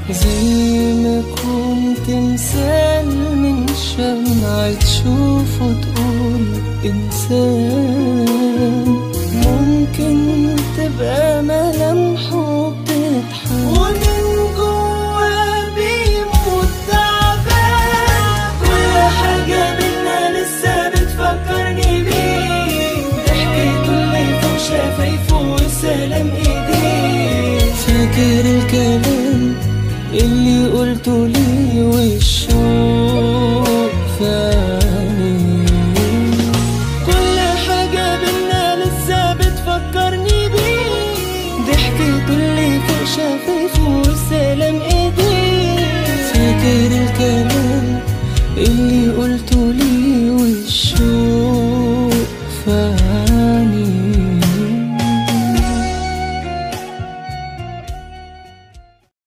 زي ما كنت مثال من شمعة تشوفه تقول إنسان ممكن تبقى ملامحه بتضحك ومن جوا بيموت تعبان كل حاجة بينا لسه بتفكرني بيه ضحكته اللي فوق شفايفه وسلام ايديه فاكر الكلام اللي قلته لي والشوق في عينيه كل حاجة بينا لسه بتفكرني بيه ضحكته اللي فوق شفايفه وسلام ايديه فاكر الكلام اللي